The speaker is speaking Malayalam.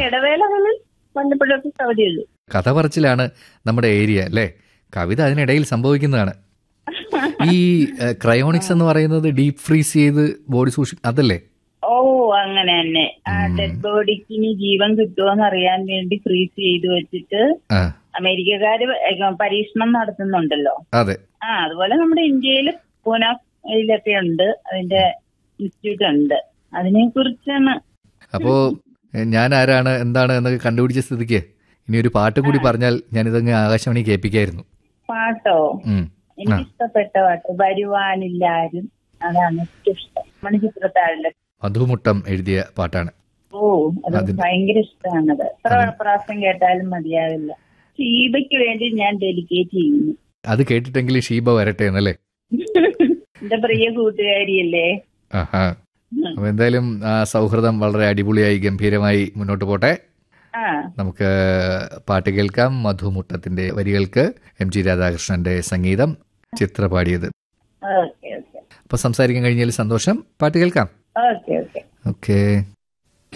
ഇടവേളകളിൽ വല്ലപ്പോഴൊക്കെ കവിത എഴുതും കഥ പറച്ചിലാണ് നമ്മുടെ ഏരിയ അല്ലേ കവിത അതിനിടയിൽ സംഭവിക്കുന്നതാണ് ഈ ക്രയോണിക്സ് എന്ന് പറയുന്നത് ഡീപ് ഫ്രീസ് ചെയ്ത് ബോഡി സൂക്ഷി അതല്ലേ ഓ അങ്ങനെ തന്നെ ആ ഡെഡ് ബോഡിക്ക് ഇനി ജീവൻ കിട്ടുമോന്ന് അറിയാൻ വേണ്ടി ഫ്രീസ് ചെയ്ത് വെച്ചിട്ട് ആ അമേരിക്കക്കാര് പരീക്ഷണം നടത്തുന്നുണ്ടല്ലോ അതെ ആ അതുപോലെ നമ്മുടെ ഇന്ത്യയിൽ പൂനെയിലൊക്കെ ഉണ്ട് അതിന്റെ ഇൻസ്റ്റിറ്റ്യൂട്ട് ഉണ്ട് അതിനെ കുറിച്ചാണ് അപ്പോ എ, ഞാൻ ആരാണ് എന്താണ് എന്നൊക്കെ കണ്ടുപിടിച്ച സ്ഥിതിക്ക് ഇനി ഒരു പാട്ടും കൂടി പറഞ്ഞാൽ ഞാനിതങ്ങ് ആകാശവാണി കേൾപ്പിക്കായിരുന്നു പാട്ടോ ഉം. എനിക്ക് ഇഷ്ടപ്പെട്ട പാട്ട് വരുവാനില്ലാരും അതാണ് ഏറ്റവും ഇഷ്ടം മണിച്ചിത്രത്താഴിലെ മധുമുട്ടം എഴുതിയ പാട്ടാണ് ഓ അത് ഭയങ്കര ഇഷ്ടമാണത് എത്ര പ്രാവശ്യം കേട്ടാലും മതിയാവില്ല ഷീബയ്ക്ക് വേണ്ടി ഞാൻ ഡെലിക്കേറ്റ് ചെയ്യുന്നു അത് കേട്ടിട്ടെങ്കിലും ഷീബ വരട്ടെ എന്നല്ലേ എന്റെ പ്രിയ കൂട്ടുകാരിയല്ലേ ആഹാ അപ്പൊ എന്തായാലും ആ സൗഹൃദം വളരെ അടിപൊളിയായി ഗംഭീരമായി മുന്നോട്ട് പോട്ടെ ആ നമുക്ക് പാട്ട് കേൾക്കാം മധുമുട്ടത്തിന്റെ വരികൾക്ക് എം ജി രാധാകൃഷ്ണന്റെ സംഗീതം ചിത്ര പാടിയത് ഓക്കെ ഓക്കെ അപ്പൊ സംസാരിക്കാൻ കഴിഞ്ഞതിൽ സന്തോഷം പാട്ട് കേൾക്കാം ഓക്കെ ഓക്കെ ഓക്കേ